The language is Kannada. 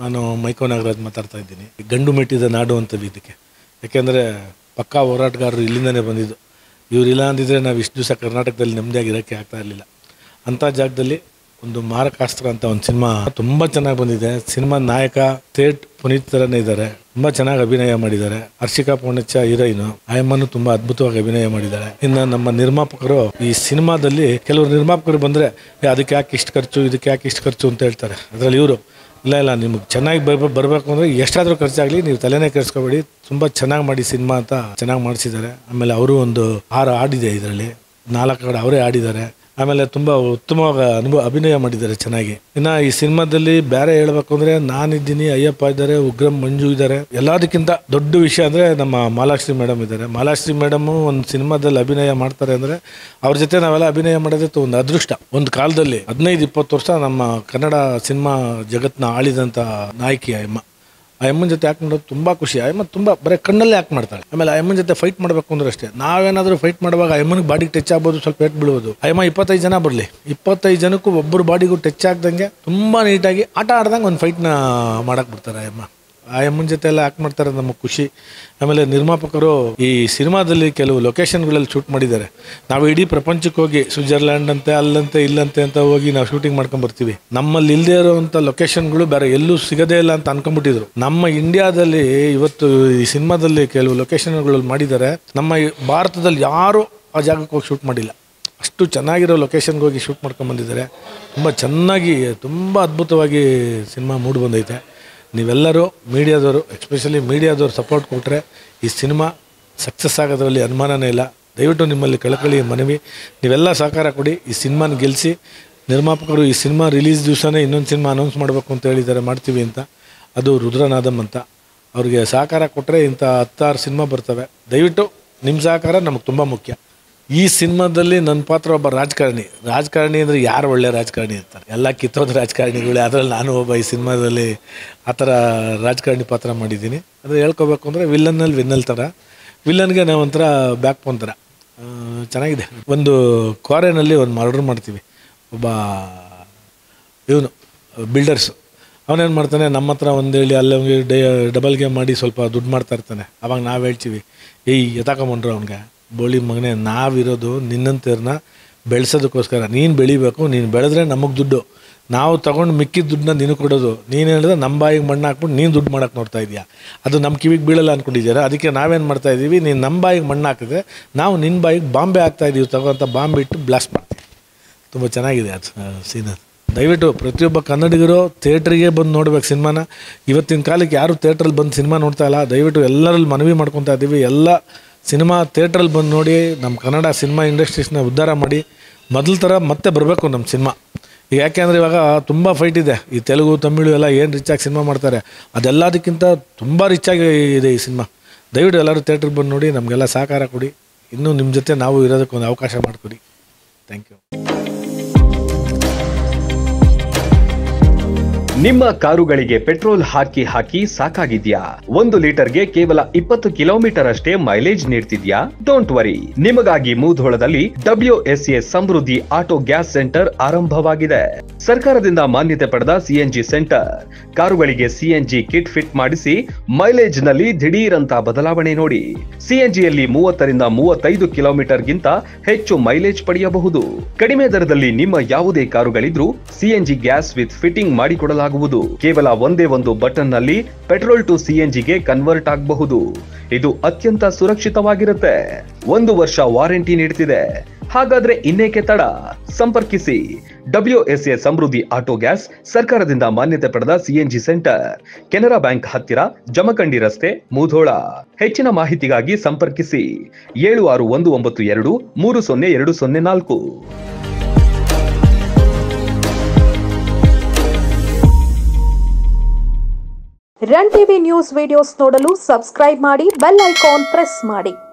ನಾನು ಮೈಕೋ ನಾಗರಾಜ್ ಮಾತಾಡ್ತಾ ಇದ್ದೀನಿ ಗಂಡು ಮೆಟ್ಟಿದ ನಾಡು ಅಂತೀವಿ ಇದಕ್ಕೆ ಯಾಕೆಂದರೆ ಪಕ್ಕಾ ಹೋರಾಟಗಾರರು ಇಲ್ಲಿಂದನೇ ಬಂದಿದ್ದು ಇವರಿಲ್ಲ ಅಂದಿದ್ರೆ ನಾವು ಇಷ್ಟು ದಿವಸ ಕರ್ನಾಟಕದಲ್ಲಿ ನೆಮ್ಮದಿಯಾಗಿರೋಕ್ಕೆ ಆಗ್ತಾ ಇರಲಿಲ್ಲ ಅಂಥ ಜಾಗದಲ್ಲಿ ಒಂದು ಮಾರಕಾಸ್ತ್ರ ಅಂತ ಒಂದು ಸಿನಿಮಾ ತುಂಬ ಚೆನ್ನಾಗಿ ಬಂದಿದೆ ಸಿನಿಮಾ ನಾಯಕ ಥೇಟ್ ಪುನೀತ್ ಥರನೇ ಇದ್ದಾರೆ ತುಂಬ ಚೆನ್ನಾಗಿ ಅಭಿನಯ ಮಾಡಿದ್ದಾರೆ ಹರ್ಷಿಕಾ ಪೂರ್ಣಚ್ಚ ಹೀರೋಯಿನ್ ಆಯಮ್ಮನು ತುಂಬ ಅದ್ಭುತವಾಗಿ ಅಭಿನಯ ಮಾಡಿದ್ದಾರೆ ಇನ್ನು ನಮ್ಮ ನಿರ್ಮಾಪಕರು ಈ ಸಿನಿಮಾದಲ್ಲಿ ಕೆಲವರು ನಿರ್ಮಾಪಕರು ಬಂದರೆ "ಏ, ಅದಕ್ಕೆ ಯಾಕೆ ಇಷ್ಟು ಖರ್ಚು ಇದಕ್ಕೆ ಯಾಕೆ ಇಷ್ಟು ಖರ್ಚು ಅಂತ ಹೇಳ್ತಾರೆ ಅದರಲ್ಲಿ ಇವರು ಇಲ್ಲ ಇಲ್ಲ ನಿಮ್ಗೆ ಚೆನ್ನಾಗಿ ಬರ್ ಬರಬೇಕು ಅಂದರೆ ಎಷ್ಟಾದರೂ ಖರ್ಚಾಗಲಿ ನೀವು ತಲೆನೇ ಕೆಡಿಸ್ಕೋಬೇಡಿ ತುಂಬ ಚೆನ್ನಾಗಿ ಮಾಡಿ ಸಿನಿಮಾ ಅಂತ ಚೆನ್ನಾಗಿ ಮಾಡಿಸಿದ್ದಾರೆ ಆಮೇಲೆ ಅವರು ಒಂದು ಆರು ಹಾಡಿದೆ ಇದರಲ್ಲಿ ನಾಲ್ಕು ಹಾಡು ಅವರೇ ಆಡಿದ್ದಾರೆ ಆಮೇಲೆ ತುಂಬ ಉತ್ತಮವಾಗಿ ಅನುಭವ ಅಭಿನಯ ಮಾಡಿದ್ದಾರೆ ಚೆನ್ನಾಗಿ ಇನ್ನು ಈ ಸಿನಿಮಾದಲ್ಲಿ ಬೇರೆ ಹೇಳ್ಬೇಕು ಅಂದರೆ ನಾನಿದ್ದೀನಿ ಅಯ್ಯಪ್ಪ ಇದ್ದಾರೆ ಉಗ್ರಂ ಮಂಜು ಇದ್ದಾರೆ ಎಲ್ಲದಕ್ಕಿಂತ ದೊಡ್ಡ ವಿಷಯ ಅಂದರೆ ನಮ್ಮ ಮಾಲಾಶ್ರೀ ಮೇಡಮ್ ಇದ್ದಾರೆ ಮಾಲಾಶ್ರೀ ಮೇಡಮು ಒಂದು ಸಿನಿಮಾದಲ್ಲಿ ಅಭಿನಯ ಮಾಡ್ತಾರೆ ಅಂದರೆ ಅವ್ರ ಜೊತೆ ನಾವೆಲ್ಲ ಅಭಿನಯ ಮಾಡೋದು ಒಂದು ಅದೃಷ್ಟ ಒಂದು ಕಾಲದಲ್ಲಿ ಹದಿನೈದು ಇಪ್ಪತ್ತು ವರ್ಷ ನಮ್ಮ ಕನ್ನಡ ಸಿನಿಮಾ ಜಗತ್ತನ್ನ ಆಳಿದಂಥ ನಾಯಕಿ ಅಮ್ಮ ಆ ಅಮ್ಮನ ಜೊತೆ ಆ್ಯಕ್ಟ್ ಮಾಡೋದು ತುಂಬ ಖುಷಿ ಆ ಅಮ್ಮ ತುಂಬ ಬರೀ ಕಣ್ಣಲ್ಲೇ ಆ್ಯಕ್ಟ್ ಮಾಡ್ತಾಳೆ ಆಮೇಲೆ ಆ ಅಮ್ಮನ ಜೊತೆ ಫೈಟ್ ಮಾಡಬೇಕು ಅಂದ್ರೆ ಅಷ್ಟೇ ನಾವೇನಾದರೂ ಫೈಟ್ ಮಾಡುವಾಗ ಆ ಅಮ್ಮನಿಗೆ ಬಾಡಿಗೆ ಟಚ್ ಆಗ್ಬೋದು ಸ್ವಲ್ಪ ಏಟ್ ಬೀಳ್ಬೋದು ಆ ಅಮ್ಮ ಇಪ್ಪತ್ತೈದು ಜನ ಬರಲಿ ಇಪ್ಪತ್ತೈದು ಜನಕ್ಕೂ ಒಬ್ಬರು ಬಾಡಿಗೂ ಟಚ್ ಆಗ್ದಂಗೆ ತುಂಬ ನೀಟಾಗಿ ಆಟ ಆಡ್ದಂಗೆ ಒಂದು ಫೈಟ್ನ ಮಾಡಕ್ಕೆ ಬಿಡ್ತಾರೆ ಆ ಅಮ್ಮ ಆ ಅಮ್ಮನ ಜೊತೆ ಎಲ್ಲ ಆ್ಯಕ್ಟ್ ಮಾಡ್ತಾರೆ ನಮಗೆ ಖುಷಿ ಆಮೇಲೆ ನಿರ್ಮಾಪಕರು ಈ ಸಿನಿಮಾದಲ್ಲಿ ಕೆಲವು ಲೊಕೇಶನ್ಗಳಲ್ಲಿ ಶೂಟ್ ಮಾಡಿದ್ದಾರೆ ನಾವು ಇಡೀ ಪ್ರಪಂಚಕ್ಕೆ ಹೋಗಿ ಸ್ವಿಟ್ಜರ್ಲ್ಯಾಂಡ್ ಅಂತೆ ಅಲ್ಲಂತೆ ಇಲ್ಲಂತೆ ಅಂತ ಹೋಗಿ ನಾವು ಶೂಟಿಂಗ್ ಮಾಡ್ಕೊಂಡ್ ಬರ್ತೀವಿ ನಮ್ಮಲ್ಲಿ ಇಲ್ಲದೆ ಇರುವಂಥ ಲೊಕೇಶನ್ಗಳು ಬೇರೆ ಎಲ್ಲೂ ಸಿಗದೇ ಇಲ್ಲ ಅಂತ ಅನ್ಕೊಂಡ್ಬಿಟ್ಟಿದ್ರು ನಮ್ಮ ಇಂಡಿಯಾದಲ್ಲಿ ಇವತ್ತು ಈ ಸಿನಿಮಾದಲ್ಲಿ ಕೆಲವು ಲೊಕೇಶನ್ಗಳಲ್ಲಿ ಮಾಡಿದ್ದಾರೆ ನಮ್ಮ ಈ ಭಾರತದಲ್ಲಿ ಯಾರು ಆ ಜಾಗಕ್ಕೆ ಹೋಗಿ ಶೂಟ್ ಮಾಡಿಲ್ಲ ಅಷ್ಟು ಚೆನ್ನಾಗಿರೋ ಲೊಕೇಶನ್ಗೆ ಹೋಗಿ ಶೂಟ್ ಮಾಡ್ಕೊಂಡು ಬಂದಿದ್ದಾರೆ ತುಂಬ ಚೆನ್ನಾಗಿ ತುಂಬ ಅದ್ಭುತವಾಗಿ ಸಿನಿಮಾ ಮೂಡಿ ಬಂದೈತೆ ನೀವೆಲ್ಲರೂ ಮೀಡಿಯಾದವರು ಎಸ್ಪೆಷಲಿ ಮೀಡಿಯಾದವ್ರು ಸಪೋರ್ಟ್ ಕೊಟ್ಟರೆ ಈ ಸಿನಿಮಾ ಸಕ್ಸಸ್ ಆಗೋದ್ರಲ್ಲಿ ಅನುಮಾನನೇ ಇಲ್ಲ ದಯವಿಟ್ಟು ನಿಮ್ಮಲ್ಲಿ ಕಳಕಳಿ ಮನವಿ ನೀವೆಲ್ಲ ಸಹಕಾರ ಕೊಡಿ ಈ ಸಿನಿಮಾನ ಗೆಲ್ಲಿಸಿ ನಿರ್ಮಾಪಕರು ಈ ಸಿನಿಮಾ ರಿಲೀಸ್ ದಿವಸನೇ ಇನ್ನೊಂದು ಸಿನಿಮಾ ಅನೌನ್ಸ್ ಮಾಡಬೇಕು ಅಂತ ಹೇಳಿದ್ದಾರೆ ಮಾಡ್ತೀವಿ ಅಂತ ಅದು ರುದ್ರನಾದಮ್ ಅಂತ ಅವ್ರಿಗೆ ಸಹಕಾರ ಕೊಟ್ಟರೆ ಇಂಥ ಹತ್ತಾರು ಸಿನಿಮಾ ಬರ್ತವೆ ದಯವಿಟ್ಟು ನಿಮ್ಮ ಸಹಕಾರ ನಮಗೆ ತುಂಬ ಮುಖ್ಯ ಈ ಸಿನಿಮಾದಲ್ಲಿ ನನ್ನ ಪಾತ್ರ ಒಬ್ಬ ರಾಜಕಾರಣಿ ರಾಜಕಾರಣಿ ಅಂದರೆ ಯಾರು ಒಳ್ಳೆ ರಾಜಕಾರಣಿ ಅಂತಾರೆ ಎಲ್ಲ ಕಿತ್ತೋದ ರಾಜಕಾರಣಿಗಳೇ ಅದರಲ್ಲಿ ನಾನು ಒಬ್ಬ ಈ ಸಿನಿಮಾದಲ್ಲಿ ಆ ಥರ ರಾಜಕಾರಣಿ ಪಾತ್ರ ಮಾಡಿದ್ದೀನಿ ಅದು ಹೇಳ್ಕೊಬೇಕು ಅಂದರೆ ವಿಲ್ಲನ್ನಲ್ಲಿ ವಿನ್ನಲ್ ಥರ ವಿಲ್ಲನ್ಗೆ ನಾವು ಒಂಥರ ಬ್ಯಾಕ್ ಬೋನ್ ಥರ ಆ, ಚೆನ್ನಾಗಿದೆ ಒಂದು ಕ್ವಾರೆನಲ್ಲಿ ಒಂದು ಮರ್ಡರ್ ಮಾಡ್ತೀವಿ ಒಬ್ಬ ಇವನು ಬಿಲ್ಡರ್ಸು ಅವನೇನು ಮಾಡ್ತಾನೆ ನಮ್ಮ ಹತ್ರ ಒಂದು ಹೇಳಿ ಅಲ್ಲಿ ಡೇ ಡಬಲ್ ಗೇಮ್ ಮಾಡಿ ಸ್ವಲ್ಪ ದುಡ್ಡು ಮಾಡ್ತಾ ಇರ್ತಾನೆ ಅವಾಗ ನಾವು ಹೇಳ್ತೀವಿ ಏಯ್ ಎತ್ತಾಕೊಂಬಂಡ್ರು ಅವ್ನಿಗೆ ಬೋಳಿ ಮಗನೇ ನಾವಿರೋದು ನಿನ್ನಂತರ್ನ ಬೆಳೆಸೋದಕ್ಕೋಸ್ಕರ ನೀನು ಬೆಳಿಬೇಕು ನೀನು ಬೆಳೆದ್ರೆ ನಮಗೆ ದುಡ್ಡು ನಾವು ತಗೊಂಡು ಮಿಕ್ಕಿದ ದುಡ್ಡನ್ನ ನೀನು ಕೊಡೋದು ನೀನು ಹೇಳಿದ್ರೆ ನಮ್ಮ ಬಾಯಿಗೆ ಮಣ್ಣು ಹಾಕ್ಬಿಟ್ಟು ನೀನು ದುಡ್ಡು ಮಾಡಕ್ಕೆ ನೋಡ್ತಾ ಇದೀಯಾ ಅದು ನಮ್ಮ ಕಿವಿಗೆ ಬೀಳಲ್ಲ ಅಂದ್ಕೊಂಡಿದ್ದೀರಾ ಅದಕ್ಕೆ ನಾವೇನು ಮಾಡ್ತಾ ಇದ್ದೀವಿ ನೀನು ನಮ್ಮ ಬಾಯಿಗೆ ಮಣ್ಣು ಹಾಕಿದ್ರೆ ನಾವು ನಿನ್ನ ಬಾಯಿಗೆ ಬಾಂಬೆ ಹಾಕ್ತಾ ಇದೀವಿ ತಗೋಂತ ಬಾಂಬೆ ಇಟ್ಟು ಬ್ಲಾಸ್ಟ್ ಮಾಡ್ತೀವಿ ತುಂಬ ಚೆನ್ನಾಗಿದೆ ಅದು ಸೀನ್ ಅದು ದಯವಿಟ್ಟು ಪ್ರತಿಯೊಬ್ಬ ಕನ್ನಡಿಗರು ಥಿಯೇಟ್ರಿಗೆ ಬಂದು ನೋಡ್ಬೇಕು ಸಿನಿಮಾನ ಇವತ್ತಿನ ಕಾಲಕ್ಕೆ ಯಾರು ಥಿಯೇಟ್ರಲ್ಲಿ ಬಂದು ಸಿನಿಮಾ ನೋಡ್ತಾ ಇಲ್ಲ ದಯವಿಟ್ಟು ಎಲ್ಲರಲ್ಲಿ ಮನವಿ ಮಾಡ್ಕೊತಾ ಇದ್ದೀವಿ ಎಲ್ಲ ಸಿನಿಮಾ ಥಿಯೇಟ್ರಲ್ಲಿ ಬಂದು ನೋಡಿ ನಮ್ಮ ಕನ್ನಡ ಸಿನಿಮಾ ಇಂಡಸ್ಟ್ರೀಸ್ನ ಉದ್ಧಾರ ಮಾಡಿ ಮೊದಲ ಥರ ಮತ್ತೆ ಬರಬೇಕು ನಮ್ಮ ಸಿನಿಮಾ ಈಗ ಯಾಕೆ ಅಂದರೆ ಇವಾಗ ತುಂಬ ಫೈಟ್ ಇದೆ ಈ ತೆಲುಗು ತಮಿಳು ಎಲ್ಲ ಏನು ರಿಚಾಗಿ ಸಿನಿಮಾ ಮಾಡ್ತಾರೆ ಅದೆಲ್ಲದಕ್ಕಿಂತ ತುಂಬ ರಿಚಾಗಿ ಇದೆ ಈ ಸಿನಿಮಾ ದಯವಿಟ್ಟು ಎಲ್ಲರೂ ಥಿಯೇಟ್ರಿಗೆ ಬಂದು ನೋಡಿ ನಮಗೆಲ್ಲ ಸಹಕಾರ ಕೊಡಿ ಇನ್ನೂ ನಿಮ್ಮ ಜೊತೆ ನಾವು ಇರೋದಕ್ಕೆ ಒಂದು ಅವಕಾಶ ಮಾಡಿಕೊಡಿ ಥ್ಯಾಂಕ್ ಯು ನಿಮ್ಮ ಕಾರುಗಳಿಗೆ ಪೆಟ್ರೋಲ್ ಹಾಕಿ ಹಾಕಿ ಸಾಕಾಗಿದ್ಯಾ ಒಂದು ಲೀಟರ್ಗೆ ಕೇವಲ ಇಪ್ಪತ್ತು ಕಿಲೋಮೀಟರ್ ಅಷ್ಟೇ ಮೈಲೇಜ್ ನೀಡ್ತಿದ್ಯಾ ಡೋಂಟ್ ವರಿ ನಿಮಗಾಗಿ ಮೂಧೋಳದಲ್ಲಿ W S A Samruddhi auto gas centre ಆರಂಭವಾಗಿದೆ ಸರ್ಕಾರದಿಂದ ಮಾನ್ಯತೆ ಪಡೆದ ಸಿಎನ್ಜಿ ಸೆಂಟರ್ ಕಾರುಗಳಿಗೆ ಸಿಎನ್ಜಿ ಕಿಟ್ ಫಿಟ್ ಮಾಡಿಸಿ ಮೈಲೇಜ್ ನಲ್ಲಿ ದಿಢೀರ್ ಅಂತ ಬದಲಾವಣೆ ನೋಡಿ ಸಿಎನ್ಜಿಯಲ್ಲಿ ಮೂವತ್ತರಿಂದ ಮೂವತ್ತೈದು ಕಿಲೋಮೀಟರ್ ಗಿಂತ ಹೆಚ್ಚು ಮೈಲೇಜ್ ಪಡೆಯಬಹುದು ಕಡಿಮೆ ದರದಲ್ಲಿ ನಿಮ್ಮ ಯಾವುದೇ ಕಾರುಗಳಿದ್ರೂ ಸಿಎನ್ಜಿ ಗ್ಯಾಸ್ ವಿತ್ ಫಿಟ್ಟಿಂಗ್ ಮಾಡಿಕೊಡಲಾಗುವುದು ಕೇವಲ ಒಂದೇ ಒಂದು ಬಟನ್ ನಲ್ಲಿ ಪೆಟ್ರೋಲ್ ಟು ಸಿಎನ್ಜಿಗೆ ಕನ್ವರ್ಟ್ ಆಗಬಹುದು ಇದು ಅತ್ಯಂತ ಸುರಕ್ಷಿತವಾಗಿರುತ್ತೆ ಒಂದು ವರ್ಷ ವಾರಂಟಿ ನೀಡುತ್ತಿದೆ ಹಾಗಾದ್ರೆ ಇನ್ನೇಕೆ ತಡ ಸಂಪರ್ಕಿಸಿ W S A Samruddhi auto gas ಸರ್ಕಾರದಿಂದ ಮಾನ್ಯತೆ ಪಡೆದ ಸಿಎನ್ಜಿ ಸೆಂಟರ್ ಕೆನರಾ ಬ್ಯಾಂಕ್ ಹತ್ತಿರ ಜಮಖಂಡಿ ರಸ್ತೆ ಮೂಧೋಳ ಹೆಚ್ಚಿನ ಮಾಹಿತಿಗಾಗಿ ಸಂಪರ್ಕಿಸಿ ಏಳು ಆರು ಒಂದು ಒಂಬತ್ತು ಎರಡು ಮೂರು ಸೊನ್ನೆ ಎರಡು ಸೊನ್ನೆ ನಾಲ್ಕು ರನ್ ಟಿವಿ ನ್ಯೂಸ್ ವಿಡಿಯೋಸ್ ನೋಡಲು ಸಬ್ಸ್ಕ್ರೈಬ್ ಮಾಡಿ ಬೆಲ್ ಐಕಾನ್ ಪ್ರೆಸ್ ಮಾಡಿ